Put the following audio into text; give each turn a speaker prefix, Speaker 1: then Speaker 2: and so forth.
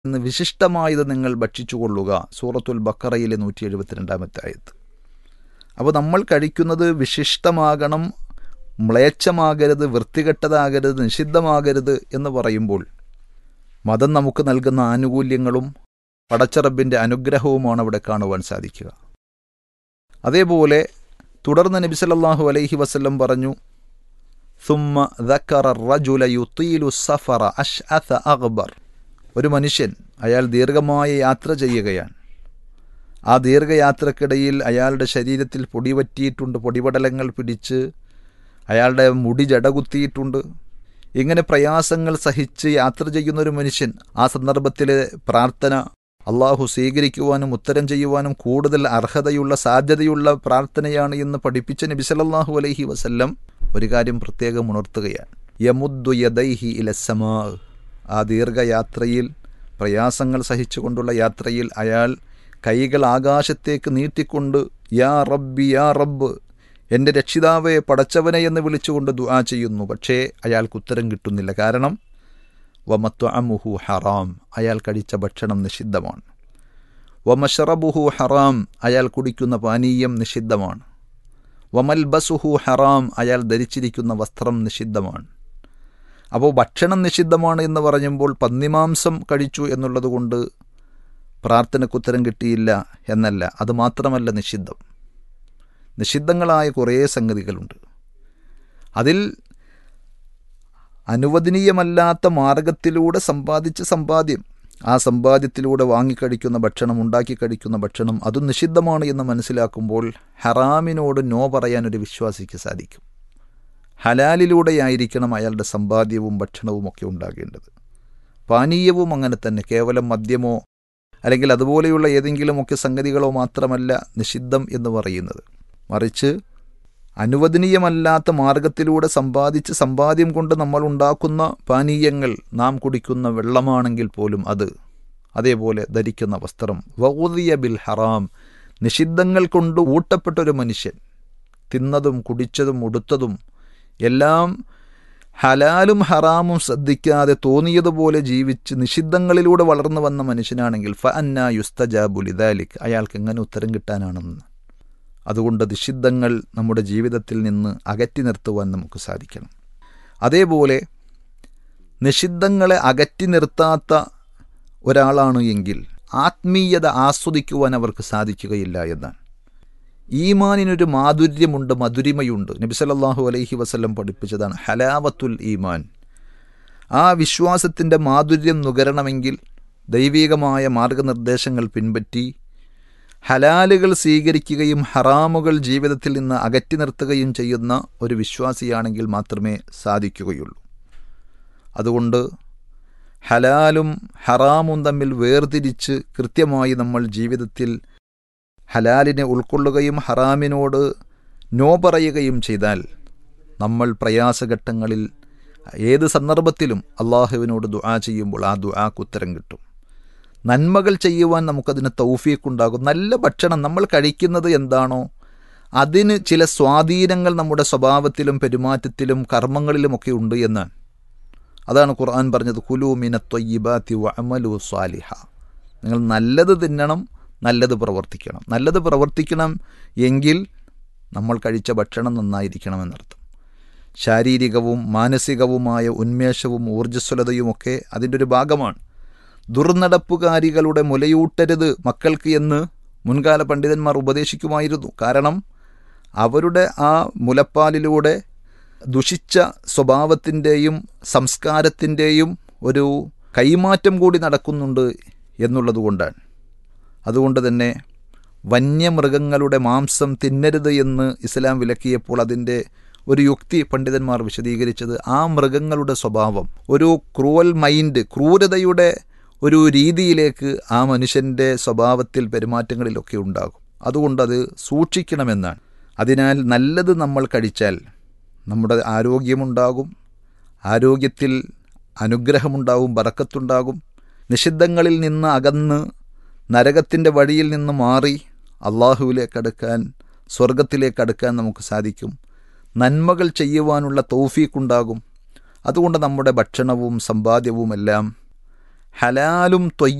Speaker 1: നിന്ന് വിശിഷ്ടമായത് നിങ്ങൾ ഭക്ഷിച്ചുകൊള്ളുക സൂറത്തുൽ ബക്കറയിലെ നൂറ്റി എഴുപത്തിരണ്ടാമത്തെ ആയത്ത് അപ്പോൾ നമ്മൾ കഴിക്കുന്നത് വിശിഷ്ടമാകണം മ്ലേച്ഛമാകരുത് വൃത്തികെട്ടതാകരുത് നിഷിദ്ധമാകരുത് എന്ന് പറയുമ്പോൾ മതം നമുക്ക് നൽകുന്ന ആനുകൂല്യങ്ങളും പടച്ചറബിൻ്റെ അനുഗ്രഹവുമാണ് അവിടെ കാണുവാൻ സാധിക്കുക അതേപോലെ തുടർന്ന് നബി സല്ലല്ലാഹു അലൈഹി വസല്ലം പറഞ്ഞു ثم ذكر الرجل يطيل السفر أشعث أغبر ഒരു മനുഷ്യൻ അയാൾ ദീർഘമായ യാത്ര ചെയ്യുകയാണ് ആ ദീർഘയാത്രക്കിടയിൽ അയാളുടെ ശരീരത്തിൽ പൊടി പറ്റിയിട്ടുണ്ട് പൊടിപടലങ്ങൾ പിടിച്ച് അയാളുടെ മുടി ജടകുത്തിയിട്ടുണ്ട് ഇങ്ങനെ പ്രയാസങ്ങൾ സഹിച്ച് യാത്ര ചെയ്യുന്ന ഒരു മനുഷ്യൻ ആ സന്ദർഭത്തിലെ പ്രാർത്ഥന അള്ളാഹു സ്വീകരിക്കുവാനും ഉത്തരം ചെയ്യുവാനും കൂടുതൽ അർഹതയുള്ള സാധ്യതയുള്ള പ്രാർത്ഥനയാണ് എന്ന് പഠിപ്പിച്ച നബി സല്ലല്ലാഹു അലൈഹി വസല്ലം ഒരു കാര്യം പ്രത്യേകം ഉണർത്തുകയാണ് യമുദ്ദു യദൈഹി ഇലസമാ ആ ദീർഘയാത്രയിൽ പ്രയാസങ്ങൾ സഹിച്ചുകൊണ്ടുള്ള യാത്രയിൽ അയാൾ കൈകൾ ആകാശത്തേക്ക് നീട്ടിക്കൊണ്ട് യാ റബ്ബി യാ റബ്ബ് എൻ്റെ രക്ഷിതാവെ പടച്ചവനെ എന്ന് വിളിച്ചുകൊണ്ട് ദുആ ചെയ്യുന്നു പക്ഷേ അയാൾക്ക് ഉത്തരം കിട്ടുന്നില്ല കാരണം വമത്വ അമുഹു ഹറാം അയാൾ കഴിച്ച ഭക്ഷണം നിഷിദ്ധമാണ് വമഷറബുഹു ഹറാം അയാൾ കുടിക്കുന്ന പാനീയം നിഷിദ്ധമാണ് വമൽ ബസുഹു ഹറാം അയാൾ ധരിച്ചിരിക്കുന്ന വസ്ത്രം നിഷിദ്ധമാണ് അപ്പോൾ ഭക്ഷണം നിഷിദ്ധമാണ് എന്ന് പറയുമ്പോൾ പന്നിമാംസം കഴിച്ചു എന്നുള്ളതുകൊണ്ട് പ്രാർത്ഥനയ്ക്ക് ഉത്തരം കിട്ടിയില്ല എന്നല്ല അത് മാത്രമല്ല നിഷിദ്ധം നിഷിദ്ധങ്ങളായ കുറേ സംഗതികളുണ്ട് അതിൽ അനുവദനീയമല്ലാത്ത മാർഗത്തിലൂടെ സമ്പാദിച്ച സമ്പാദ്യം ആ സമ്പാദ്യത്തിലൂടെ വാങ്ങിക്കഴിക്കുന്ന ഭക്ഷണം ഉണ്ടാക്കി കഴിക്കുന്ന ഭക്ഷണം അതും നിഷിദ്ധമാണ് എന്ന് മനസ്സിലാക്കുമ്പോൾ ഹറാമിനോട് നോ പറയാൻ ഒരു വിശ്വാസിക്ക് സാധിക്കും ഹലാലിലൂടെയായിരിക്കണം അയാളുടെ സമ്പാദ്യവും ഭക്ഷണവും ഒക്കെ ഉണ്ടാകേണ്ടത് പാനീയവും അങ്ങനെ തന്നെ കേവലം മദ്യമോ അല്ലെങ്കിൽ അതുപോലെയുള്ള ഏതെങ്കിലുമൊക്കെ സംഗതികളോ മാത്രമല്ല നിഷിദ്ധം എന്ന് പറയുന്നത് മറിച്ച് അനുവദനീയമല്ലാത്ത മാർഗത്തിലൂടെ സമ്പാദിച്ച് സമ്പാദ്യം കൊണ്ട് നമ്മൾ ഉണ്ടാക്കുന്ന പാനീയങ്ങൾ നാം കുടിക്കുന്ന വെള്ളമാണെങ്കിൽ പോലും അത് അതേപോലെ ധരിക്കുന്ന വസ്ത്രം വൗദിയ ബിൽ ഹറാം നിഷിദ്ധങ്ങൾ കൊണ്ട് ഊട്ടപ്പെട്ട ഒരു മനുഷ്യൻ തിന്നതും കുടിച്ചതും ഉടുത്തതും എല്ലാം ഹലാലും ഹറാമും ശ്രദ്ധിക്കാതെ തോന്നിയതുപോലെ ജീവിച്ച് നിഷിദ്ധങ്ങളിലൂടെ വളർന്നു വന്ന മനുഷ്യനാണെങ്കിൽ ഫ അന്ന യുസ്തജാബുലിദാലിക് അയാൾക്ക് എങ്ങനെ ഉത്തരം കിട്ടാനാണെന്ന് അതുകൊണ്ട് നിഷിദ്ധങ്ങൾ നമ്മുടെ ജീവിതത്തിൽ നിന്ന് അകറ്റി നിർത്തുവാൻ നമുക്ക് സാധിക്കണം അതേപോലെ നിഷിദ്ധങ്ങളെ അകറ്റി നിർത്താത്ത ഒരാളാണ് എങ്കിൽ ആത്മീയത ആസ്വദിക്കുവാൻ അവർക്ക് സാധിക്കുകയില്ല എന്നാണ് ഈമാനിനൊരു മാധുര്യമുണ്ട് മധുരിമയുണ്ട് നബി സല്ലല്ലാഹു അലൈഹി വസല്ലം പഠിപ്പിച്ചതാണ് ഹലാവത്തുൽ ഈമാൻ ആ വിശ്വാസത്തിൻ്റെ മാധുര്യം നുകരണമെങ്കിൽ ദൈവികമായ മാർഗനിർദ്ദേശങ്ങൾ പിൻപറ്റി ഹലാലുകൾ സ്വീകരിക്കുകയും ഹറാമുകൾ ജീവിതത്തിൽ നിന്ന് അകറ്റി നിർത്തുകയും ചെയ്യുന്ന ഒരു വിശ്വാസിയാണെങ്കിൽ മാത്രമേ സാധിക്കുകയുള്ളൂ അതുകൊണ്ട് ഹലാലും ഹറാമും തമ്മിൽ വേർതിരിച്ച് കൃത്യമായി നമ്മൾ ജീവിതത്തിൽ ഹലാലിനെ ഉൾക്കൊള്ളുകയും ഹറാമിനോട് നോ പറയുകയും ചെയ്താൽ നമ്മൾ പ്രയാസഘട്ടങ്ങളിൽ ഏത് സന്ദർഭത്തിലും അള്ളാഹുവിനോട് ദുആ ചെയ്യുമ്പോൾ ആ ദുആക്ക് ഉത്തരം കിട്ടും നന്മകൾ ചെയ്യുവാൻ നമുക്കതിന് തൗഫീക്കുണ്ടാകും നല്ല ഭക്ഷണം നമ്മൾ കഴിക്കുന്നത് എന്താണോ അതിന് ചില സ്വാധീനങ്ങൾ നമ്മുടെ സ്വഭാവത്തിലും പെരുമാറ്റത്തിലും കർമ്മങ്ങളിലുമൊക്കെ ഉണ്ട് എന്ന് അതാണ് ഖുർആൻ പറഞ്ഞത് കുലു മിന ത്വയ്യിബാത്തി വഅമലു സ്വാലിഹ നിങ്ങൾ നല്ലത് തിന്നണം നല്ലത് പ്രവർത്തിക്കണം നല്ലത് പ്രവർത്തിക്കണം എങ്കിൽ നമ്മൾ കഴിച്ച ഭക്ഷണം നന്നായിരിക്കണമെന്നർത്ഥം ശാരീരികവും മാനസികവുമായ ഉന്മേഷവും ഊർജ്ജസ്വലതയുമൊക്കെ അതിൻ്റെ ഒരു ഭാഗമാണ് ദുർനടപ്പുകാരികളുടെ മുലയൂട്ടരുത് മക്കൾക്ക് എന്ന് മുൻകാല പണ്ഡിതന്മാർ ഉപദേശിക്കുമായിരുന്നു കാരണം അവരുടെ ആ മുലപ്പാലിലൂടെ ദുഷിച്ച സ്വഭാവത്തിൻ്റെയും സംസ്കാരത്തിൻ്റെയും ഒരു കൈമാറ്റം കൂടി നടക്കുന്നുണ്ട് എന്നുള്ളതുകൊണ്ടാണ് അതുകൊണ്ട് തന്നെ വന്യമൃഗങ്ങളുടെ മാംസം തിന്നരുത് എന്ന് ഇസ്ലാം വിലക്കിയപ്പോൾ അതിൻ്റെ ഒരു യുക്തി പണ്ഡിതന്മാർ വിശദീകരിച്ചത് ആ മൃഗങ്ങളുടെ സ്വഭാവം ഒരു ക്രൂവൽ മൈൻഡ് ക്രൂരതയുടെ ഒരു രീതിയിലേക്ക് ആ മനുഷ്യൻ്റെ സ്വഭാവത്തിൽ പെരുമാറ്റങ്ങളിലൊക്കെ ഉണ്ടാകും അതുകൊണ്ടത് സൂക്ഷിക്കണമെന്നാണ് അതിനാൽ നല്ലത് നമ്മൾ കഴിച്ചാൽ നമ്മുടെ ആരോഗ്യമുണ്ടാകും ആരോഗ്യത്തിൽ അനുഗ്രഹമുണ്ടാകും ബറക്കത്തുണ്ടാകും നിഷിദ്ധങ്ങളിൽ നിന്ന് അകന്ന് നരകത്തിൻ്റെ വഴിയിൽ നിന്ന് മാറി അള്ളാഹുവിലേക്ക് അടുക്കാൻ സ്വർഗത്തിലേക്ക് അടുക്കാൻ നമുക്ക് സാധിക്കും നന്മകൾ ചെയ്യുവാനുള്ള തൗഫീക്കുണ്ടാകും അതുകൊണ്ട് നമ്മുടെ ഭക്ഷണവും സമ്പാദ്യവുമെല്ലാം ഹലാലും തൊയ്